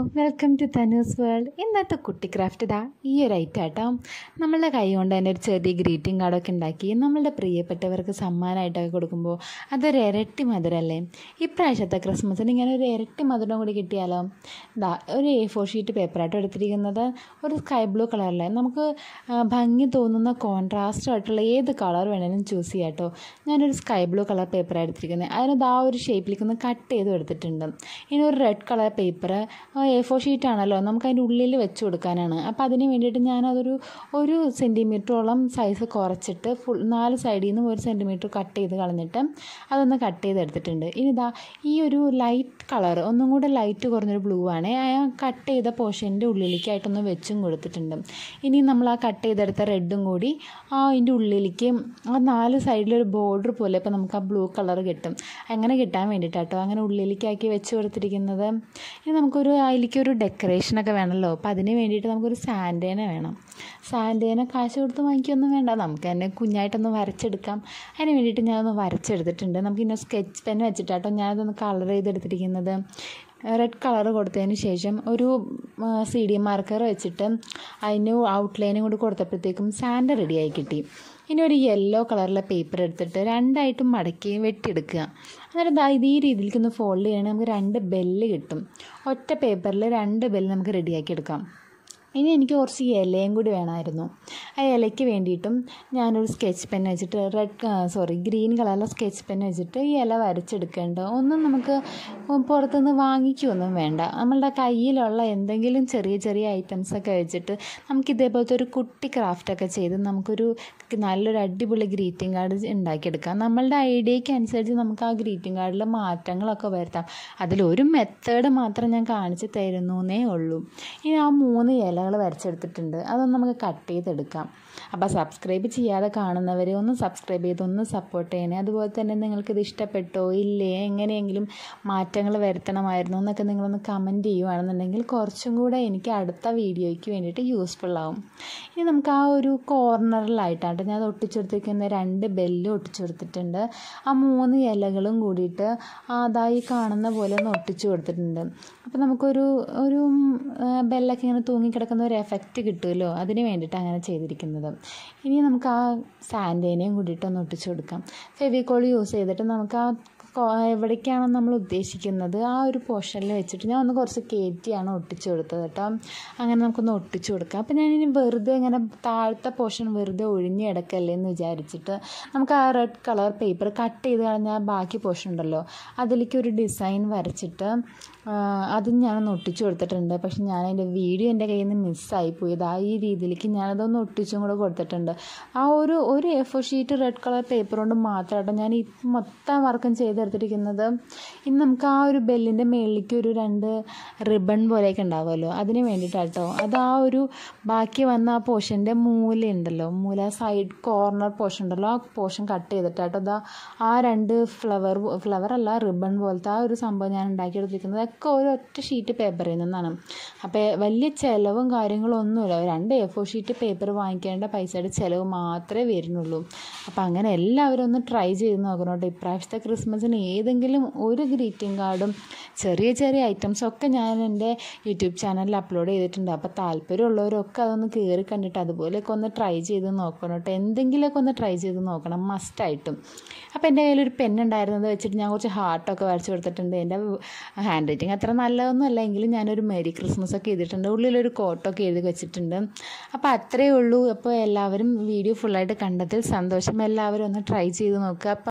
welcome to Tanu's world ഇന്നത്തെ കുട്ടി craft ഇതാ ഈ ഒരു ഐറ്റം ആട്ടോ നമ്മളുടെ കൈ കൊണ്ട് തന്നെ ഒരു ചെറിയ ഗ്രീറ്റിംഗ് കാർഡൊക്കെ ഉണ്ടാക്കി നമ്മളുടെ പ്രിയപ്പെട്ടവർക്ക് സമ്മാനമായിട്ടൊക്കെ കൊടുക്കുമ്പോൾ അതൊരു ഇരട്ടി മധുരമല്ലേ ഇപ്രാവശ്യത്തെ ക്രിസ്മസിന് ഇങ്ങനെ ഒരു ഇരട്ടി മധുരം കൂടി കിട്ടിയാലോ ഇതാ ഒരു എ ഫോർ ഷീറ്റ് പേപ്പറായിട്ട് എടുത്തിരിക്കുന്നത് ഒരു സ്കൈ ബ്ലൂ കളറിലെ നമുക്ക് ആ, ഭംഗി തോന്നുന്ന കോൺട്രാസ്റ്റ് ആയിട്ടുള്ള ഏത് കളർ വേണേലും ചൂസ് ചെയ്യാം കേട്ടോ ഞാനൊരു സ്കൈ ബ്ലൂ കളർ പേപ്പറാണ് എടുത്തിരിക്കുന്നത് അതിനത് ആ ഒരു ഷേപ്പിലേക്ക് ഒന്ന് കട്ട് ചെയ്ത് എടുത്തിട്ടുണ്ട് ഇനി ഒരു red colour paper A four sheet ആണല്ലോ നമുക്ക് അതിൻ്റെ ഉള്ളിൽ വെച്ച് കൊടുക്കാനാണ് അപ്പോൾ അതിന് വേണ്ടിയിട്ട് ഞാനതൊരു ഒരു സെൻറ്റിമീറ്ററോളം സൈസ് കുറച്ചിട്ട് ഫുൾ നാല് സൈഡിൽ നിന്ന് ഒരു സെൻറ്റിമീറ്റർ കട്ട് ചെയ്ത് കളഞ്ഞിട്ട് അതൊന്ന് കട്ട് ചെയ്ത് എടുത്തിട്ടുണ്ട് ഇനി ഇതാ ഈ ഒരു ലൈറ്റ് കളർ ഒന്നും കൂടെ ലൈറ്റ് കുറഞ്ഞൊരു ബ്ലൂ ആണ് ആ കട്ട് ചെയ്ത പോർഷൻ്റെ ഉള്ളിലേക്കായിട്ടൊന്ന് വെച്ചും കൊടുത്തിട്ടുണ്ട് ഇനി നമ്മൾ ആ കട്ട് ചെയ്തെടുത്ത റെഡും കൂടി ആ അതിൻ്റെ ഉള്ളിലേക്ക് ആ നാല് സൈഡിലൊരു ബോർഡർ പോലെ ഇപ്പോൾ നമുക്ക് ആ ബ്ലൂ കളർ കിട്ടും അങ്ങനെ കിട്ടാൻ വേണ്ടിയിട്ടാട്ടോ അങ്ങനെ ഉള്ളിലേക്കാക്കി വെച്ച് കൊടുത്തിരിക്കുന്നത് ഇനി നമുക്കൊരു അതിലേക്കൊരു ഡെക്കറേഷനൊക്കെ വേണമല്ലോ അപ്പോൾ അതിന് വേണ്ടിയിട്ട് നമുക്കൊരു സാൻഡേന വേണം സാൻഡേന കാശ് കൊടുത്ത് വാങ്ങിക്കൊന്നും വേണ്ട നമുക്ക് തന്നെ കുഞ്ഞായിട്ടൊന്ന് വരച്ചെടുക്കാം അതിന് വേണ്ടിയിട്ട് ഞാനൊന്ന് വരച്ചെടുത്തിട്ടുണ്ട് നമുക്ക് ഇന്ന സ്കെച്ച് പെൻ വെച്ചിട്ടാട്ടോ ഞാനതൊന്ന് കളർ ചെയ്തെടുത്തിരിക്കുന്നത് റെഡ് കളർ കൊടുത്തതിന് ശേഷം ഒരു സി ഡി മാർക്കർ വെച്ചിട്ട് അതിന് ഔട്ട്ലൈനും കൂടി കൊടുത്തപ്പോഴത്തേക്കും സാൻഡ് റെഡിയായി കിട്ടി ഇനി ഒരു യെല്ലോ കളറിലെ പേപ്പർ എടുത്തിട്ട് രണ്ടായിട്ടും മടക്കി വെട്ടിയെടുക്കുക അന്നേരം ദാ ഇത് ഈ രീതിയിലേക്ക് ഒന്ന് ഫോൾഡ് ചെയ്യണമെങ്കിൽ നമുക്ക് രണ്ട് ബെല്ല് കിട്ടും ഒറ്റ പേപ്പറിൽ രണ്ട് ബെല്ല് നമുക്ക് റെഡിയാക്കി എടുക്കാം ഇനി എനിക്ക് കുറച്ച് ഇലയും കൂടി വേണമായിരുന്നു ആ ഇലയ്ക്ക് വേണ്ടിയിട്ടും ഞാനൊരു സ്കെച്ച് പെൻ വെച്ചിട്ട് റെഡ് സോറി ഗ്രീൻ കളറിലെ സ്കെച്ച് പെൻ വെച്ചിട്ട് ഈ ഇല വരച്ചെടുക്കേണ്ട ഒന്നും നമുക്ക് പുറത്തുനിന്ന് വാങ്ങിക്കുകയൊന്നും വേണ്ട നമ്മളുടെ കയ്യിലുള്ള എന്തെങ്കിലും ചെറിയ ചെറിയ ഐറ്റംസൊക്കെ വെച്ചിട്ട് നമുക്ക് ഇതേപോലത്തെ ഒരു കുട്ടി ക്രാഫ്റ്റൊക്കെ ചെയ്ത് നമുക്കൊരു നല്ലൊരു അടിപൊളി ഗ്രീറ്റിംഗ് കാർഡ് ഉണ്ടാക്കിയെടുക്കാം നമ്മളുടെ ഐഡിയയ്ക്ക് അനുസരിച്ച് നമുക്ക് ആ ഗ്രീറ്റിംഗ് കാർഡിൽ മാറ്റങ്ങളൊക്കെ വരുത്താം അതിലൊരു മെത്തേഡ് മാത്രം ഞാൻ കാണിച്ചു തരുന്നേ ഉള്ളൂ ഇനി ആ മൂന്ന് ഇലകൾ വരച്ചെടുത്തിട്ടുണ്ട് അതൊന്ന് നമുക്ക് കട്ട് ചെയ്തെടുക്കാം അപ്പോൾ സബ്സ്ക്രൈബ് ചെയ്യാതെ കാണുന്നവർ ഒന്ന് സബ്സ്ക്രൈബ് ചെയ്ത് ഒന്ന് സപ്പോർട്ട് ചെയ്യണേ അതുപോലെ തന്നെ നിങ്ങൾക്കിത് ഇഷ്ടപ്പെട്ടോ ഇല്ലേ എങ്ങനെയെങ്കിലും മാറ്റങ്ങൾ വരുത്തണമായിരുന്നു എന്നൊക്കെ നിങ്ങളൊന്ന് കമൻറ്റ് ചെയ്യുവാണെന്നുണ്ടെങ്കിൽ കുറച്ചും കൂടെ എനിക്ക് അടുത്ത വീഡിയോയ്ക്ക് വേണ്ടിയിട്ട് യൂസ്ഫുൾ ആവും ഇനി നമുക്ക് ആ ഒരു കോർണറിലായിട്ടാണ് ഞാൻ അത് ഒട്ടിച്ചെടുത്തിരിക്കുന്ന രണ്ട് ബെല്ല് ഒട്ടിച്ചെടുത്തിട്ടുണ്ട് ആ മൂന്ന് ഇലകളും കൂടിയിട്ട് അതായി കാണുന്ന പോലെ ഒന്ന് ഒട്ടിച്ചു കൊടുത്തിട്ടുണ്ട് അപ്പോൾ നമുക്കൊരു ഒരു ബെല്ലൊക്കെ ഇങ്ങനെ തൂങ്ങിക്കിടക്കുന്ന ഒരു എഫക്റ്റ് കിട്ടുമല്ലോ അതിന് വേണ്ടിയിട്ട് അങ്ങനെ ചെയ്തിരിക്കുന്നത് ഇനി നമുക്ക് ആ സാൻഡേനെയും കൂടിയിട്ട് ഒന്ന് ഒട്ടിച്ചു കൊടുക്കാം ഫെവിക്കോൾ യൂസ് ചെയ്തിട്ട് നമുക്ക് ആ കൊ- എവിടേക്കാണോ നമ്മൾ ഉദ്ദേശിക്കുന്നത് ആ ഒരു പോർഷനിൽ വെച്ചിട്ട് ഞാൻ ഒന്ന് കുറച്ച് കയറ്റിയാണ് ഒട്ടിച്ചു കൊടുത്തത് കേട്ടോ അങ്ങനെ നമുക്കൊന്ന് ഒട്ടിച്ചു കൊടുക്കാം അപ്പോൾ ഞാനിനി വെറുതെ ഇങ്ങനെ താഴത്തെ പോർഷൻ വെറുതെ ഒഴിഞ്ഞ് കിടക്കല്ലേ എന്ന് വിചാരിച്ചിട്ട് നമുക്ക് ആ റെഡ് കളർ പേപ്പർ കട്ട് ചെയ്ത് കളഞ്ഞാൽ ബാക്കി പോർഷൻ ഉണ്ടല്ലോ അതിലേക്ക് ഒരു ഡിസൈൻ വരച്ചിട്ട് ആ, അതും ഞാനൊന്ന് ഒട്ടിച്ചു കൊടുത്തിട്ടുണ്ട് പക്ഷെ ഞാൻ അതിൻ്റെ വീഡിയോ എൻ്റെ കയ്യിൽ നിന്ന് മിസ്സായി പോയത് ആ ഈ രീതിയിലേക്ക് ഞാനതൊന്ന് ഒട്ടിച്ചും കൂടെ കൊടുത്തിട്ടുണ്ട് ആ ഒരു ഒരു A four sheet red colour paper കൊണ്ട് മാത്രമായിട്ട് ഞാൻ ഈ മൊത്തം വർക്കും ചെയ്തെടുത്തിരിക്കുന്നത് ഇനി നമുക്ക് ആ ഒരു ബെല്ലിൻ്റെ മേളിലേക്ക് ഒരു രണ്ട് റിബൺ പോലെയൊക്കെ ഉണ്ടാവുമല്ലോ അതിന് വേണ്ടിയിട്ടാട്ടോ അത് ആ ഒരു ബാക്കി വന്ന ആ പോർഷൻ്റെ മൂല ഉണ്ടല്ലോ മൂല സൈഡ് കോർണർ പോർഷൻ ഉണ്ടല്ലോ ആ പോർഷൻ കട്ട് ചെയ്തിട്ടാട്ടോ അതാ ആ രണ്ട് ഫ്ലവർ ഫ്ലവർ അല്ല റിബൺ പോലത്തെ ആ ഒരു സംഭവം ഞാൻ ഉണ്ടാക്കിയെടുത്തിരിക്കുന്നത് ഒക്കെ ഒരു ഒറ്റ ഷീറ്റ് പേപ്പറിൽ നിന്നാണ് അപ്പോൾ വലിയ ചിലവും കാര്യങ്ങളും ഒന്നുമില്ല രണ്ട് എ ഫോർ ഷീറ്റ് പേപ്പർ വാങ്ങിക്കേണ്ട പൈസയുടെ ചിലവ് മാത്രമേ വരുന്നുള്ളൂ അപ്പോൾ അങ്ങനെ എല്ലാവരും ഒന്ന് ട്രൈ ചെയ്ത് നോക്കണം കേട്ടോ ഇപ്രാവശ്യത്തെ ക്രിസ്മസിന് ഏതെങ്കിലും ഒരു ഗ്രീറ്റിംഗ് കാർഡും ചെറിയ ചെറിയ ഐറ്റംസും ഒക്കെ ഞാൻ എൻ്റെ യൂട്യൂബ് ചാനലിൽ അപ്ലോഡ് ചെയ്തിട്ടുണ്ട് അപ്പോൾ താല്പര്യമുള്ളവരൊക്കെ അതൊന്ന് കയറി കണ്ടിട്ട് അതുപോലെയൊക്കെ ഒന്ന് ട്രൈ ചെയ്ത് നോക്കണം കേട്ടോ എന്തെങ്കിലുമൊക്കെ ഒന്ന് ട്രൈ ചെയ്ത് നോക്കണം മസ്റ്റായിട്ടും അപ്പോൾ എൻ്റെ കയ്യിലൊരു പെൻ ഉണ്ടായിരുന്നത് വെച്ചിട്ട് ഞാൻ കുറച്ച് ഹാർട്ടൊക്കെ വരച്ച് കൊടുത്തിട്ടുണ്ട് എൻ്റെ ഹാൻഡ് റൈറ്റിംഗ് അത്ര നല്ലതൊന്നും അല്ല എങ്കിലും ഞാനൊരു മേരി ക്രിസ്മസ് ഒക്കെ എഴുതിയിട്ടുണ്ട് ഉള്ളിലൊരു കോട്ടൊക്കെ എഴുതി വെച്ചിട്ടുണ്ട് അപ്പോൾ അത്രയേ ഉള്ളൂ അപ്പോൾ എല്ലാവരും വീഡിയോ ഫുള്ളായിട്ട് കണ്ടതിൽ സന്തോഷം എല്ലാവരും ഒന്ന് ട്രൈ ചെയ്ത് നോക്കുക അപ്പോൾ